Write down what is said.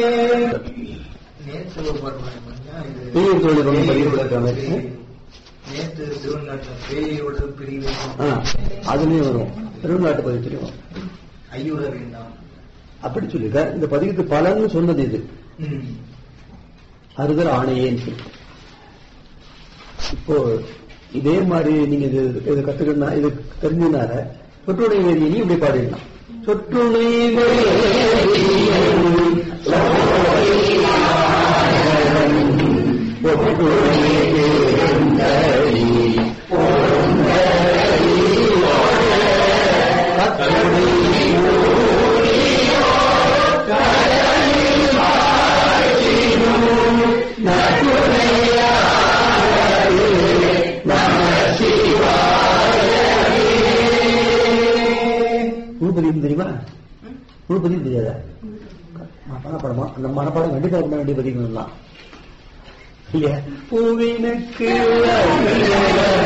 நேற்று ஒரு பாட்டு பாடினீங்க. இது பெரிய தோழர் ஒன்று பதிவுபடுத்தாம இருக்கு. நேற்று திருவண்ணாட்டில் பேயோட பிரிவு ஆ, அதுலயும் வரும் திருநாட்டு பதிவுலையும் வரும். ஐயுற வேண்டாம் அப்படி சொல்லிருக்க இந்த பதிவுக்கு பலன்னு சொன்னது இது ம். அறுதல் ஆணையேன்னு சொல்லி இப்போ இதே மாதிரி நீங்க இது இது கத்துக்கணும்னா இது தெரிஞ்சுனால சொற்றுணை வேதியினையும் இப்படி பாடிடலாம் சொற்றுணை முழுப்பதிவு தெரியுமா முழுப்பதிவு தெரியாதா மனப்படமா அந்த மனப்பாடம் கண்டிப்பா பண்ண வேண்டிய பதிவுலாம் இல்லையா பூவினுக்கு